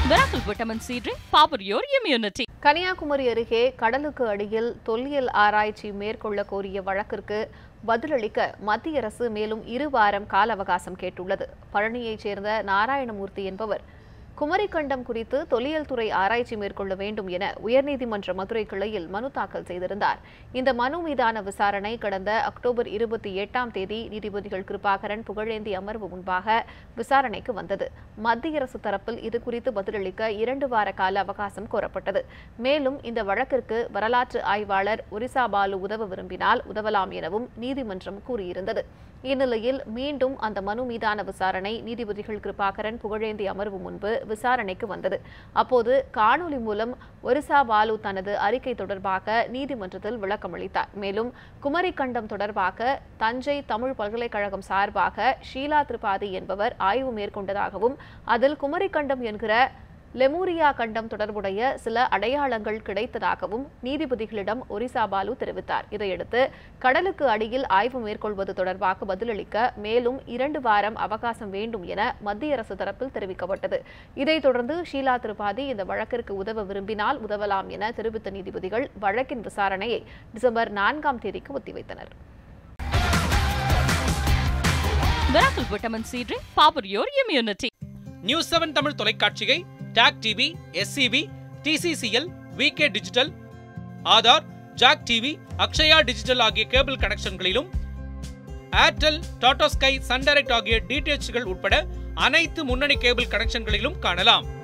Miracle Vitamin C Drink, power your immunity. Kanyakumari அருகே கடலுக்கு அடியில் தொல்லியல் ஆராய்ச்சி மேற்கொள்ள கோரிய வழக்கிற்கு பதிலளிக்க மத்திய அரசு மேலும் இரு வாரம் கால அவகாசம் கேட்டுள்ளது பழனியைச் சேர்ந்த நாராயணமூர்த்தி என்பவர் குமரிக்கண்டம் குறித்து தொல்லியல் துறை ஆராய்ச்சி மேற்கொள்ள வேண்டும் என உயர்நீதிமன்ற மதுரை கிளையில் மனு தாக்கல் செய்திருந்தார் இந்த மனு மீதான விசாரணை கடந்த அக்டோபர் இருபத்தி எட்டாம் தேதி நீதிபதிகள் கிருபாகரன் புகழேந்தி அமர்வு முன்பாக விசாரணைக்கு வந்தது மத்திய அரசு தரப்பில் இது குறித்து பதிலளிக்க இரண்டு வார கால அவகாசம் கோரப்பட்டது மேலும் இந்த வழக்கிற்கு வரலாற்று ஆய்வாளர் ஒரிசா பாலு உதவ விரும்பினால் உதவலாம் எனவும் நீதிமன்றம் கூறியிருந்தது இந்நிலையில் மீண்டும் அந்த மனு மீதான விசாரணை நீதிபதிகள் கிருபாகரன் புகழேந்தி அமர்வு முன்பு விசாரணைக்கு வந்தது அப்போது காணொலி மூலம் ஒரிசா பாலு தனது அறிக்கை தொடர்பாக நீதிமன்றத்தில் விளக்கமளித்தார் மேலும் குமரிக்கண்டம் தொடர்பாக தஞ்சை தமிழ் பல்கலைக்கழகம் சார்பாக ஷீலா திரிபாதி என்பவர் ஆய்வு மேற்கொண்டதாகவும் அதில் குமரிக்கண்டம் என்கிற லெமூரியா கண்டம் தொடர்புடைய சில அடையாளங்கள் கிடைத்ததாகவும் நீதிபதிகளிடம் ஒரிசா பாலு தெரிவித்தார் இதையடுத்து கடலுக்கு அடியில் ஆய்வு மேற்கொள்வது தொடர்பாக பதிலளிக்க மேலும் இரண்டு வாரம் அவகாசம் வேண்டும் என மத்திய அரசு தரப்பில் தெரிவிக்கப்பட்டது இதைத் தொடர்ந்து ஷீலா திரிபாதி இந்த வழக்கிற்கு உதவ விரும்பினால் உதவலாம் என தெரிவித்த நீதிபதிகள் வழக்கின் விசாரணையை டிசம்பர் நான்காம் தேதிக்கு ஒத்திவைத்தனர் Miracle Vitamin C Drink, power your immunity. News seven Tamil தொலைக்காட்சியை TAC TV SCP TCCL VK digital Aadhaar Jack TV Akshaya digital ஆகிய கேபிள் கனெக்ஷன்களிலும் Airtel Tata Sky Sun Direct ஆகிய டிடிஎச்கள் உட்பட அனைத்து முன்னணி கேபிள் கனெக்ஷன்களிலும் காணலாம்